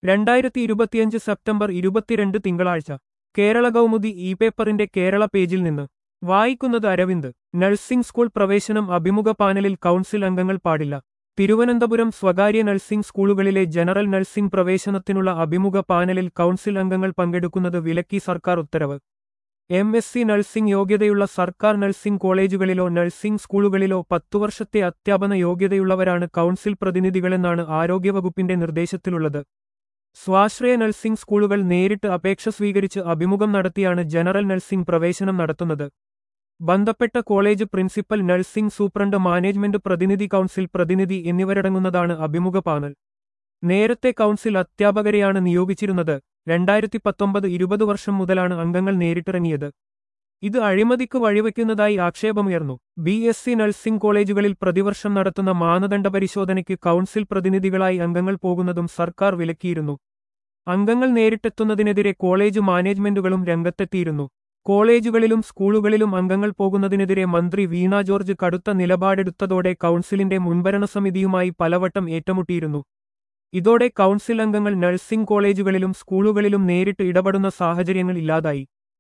രണ്ടായിരത്തി ഇരുപത്തിയഞ്ച് സെപ്റ്റംബർ ഇരുപത്തിരണ്ട് തിങ്കളാഴ്ച കേരള കൗമുദി ഇ പേപ്പറിന്റെ കേരള പേജിൽ നിന്ന് വായിക്കുന്നത് അരവിന്ദ് നഴ്സിംഗ് സ്കൂൾ പ്രവേശനം അഭിമുഖ പാനലിൽ കൗൺസിൽ അംഗങ്ങൾ പാടില്ല തിരുവനന്തപുരം സ്വകാര്യ നഴ്സിംഗ് സ്കൂളുകളിലെ ജനറൽ നഴ്സിംഗ് പ്രവേശനത്തിനുള്ള അഭിമുഖ പാനലിൽ കൗൺസിൽ അംഗങ്ങൾ പങ്കെടുക്കുന്നത് വിലക്കി സർക്കാർ ഉത്തരവ് എം എസ് സി നഴ്സിംഗ് യോഗ്യതയുള്ള സർക്കാർ നഴ്സിംഗ് കോളേജുകളിലോ നഴ്സിംഗ് സ്കൂളുകളിലോ പത്തു വർഷത്തെ അധ്യാപന യോഗ്യതയുള്ളവരാണ് കൗൺസിൽ പ്രതിനിധികളെന്നാണ് ആരോഗ്യവകുപ്പിന്റെ നിർദ്ദേശത്തിലുള്ളത് സ്വാശ്രയ നഴ്സിംഗ് സ്കൂളുകൾ നേരിട്ട് അപേക്ഷ സ്വീകരിച്ച് അഭിമുഖം നടത്തിയാണ് ജനറൽ നഴ്സിംഗ് പ്രവേശനം നടത്തുന്നത് ബന്ധപ്പെട്ട college principal nursing superintendent management പ്രതിനിധി കൗൺസിൽ പ്രതിനിധി എന്നിവരടങ്ങുന്നതാണ് അഭിമുഖ പാനൽ നേരത്തെ കൗൺസിൽ അധ്യാപകരെയാണ് നിയോഗിച്ചിരുന്നത് രണ്ടായിരത്തി പത്തൊമ്പത് ഇരുപത് വർഷം മുതലാണ് അംഗങ്ങൾ നേരിട്ടിറങ്ങിയത് ഇത് അഴിമതിക്ക് വഴിവെക്കുന്നതായി ആക്ഷേപമുയർന്നു ബി എസ് സി നഴ്സിംഗ് കോളേജുകളിൽ പ്രതിവർഷം നടത്തുന്ന മാനദണ്ഡ പരിശോധനയ്ക്ക് കൗൺസിൽ പ്രതിനിധികളായി അംഗങ്ങൾ പോകുന്നതും സർക്കാർ വിലക്കിയിരുന്നു അംഗങ്ങൾ നേരിട്ടെത്തുന്നതിനെതിരെ കോളേജ് മാനേജ്മെന്റുകളും രംഗത്തെത്തിയിരുന്നു കോളേജുകളിലും സ്കൂളുകളിലും അംഗങ്ങൾ പോകുന്നതിനെതിരെ മന്ത്രി വീണ ജോർജ് കടുത്ത നിലപാടെടുത്തതോടെ കൗൺസിലിന്റെ മുൻഭരണ സമിതിയുമായി പലവട്ടം ഏറ്റുമുട്ടിയിരുന്നു ഇതോടെ കൗൺസിൽ അംഗങ്ങൾ നഴ്സിംഗ് കോളേജുകളിലും സ്കൂളുകളിലും നേരിട്ട് ഇടപെടുന്ന സാഹചര്യങ്ങൾ ഇല്ലാതായി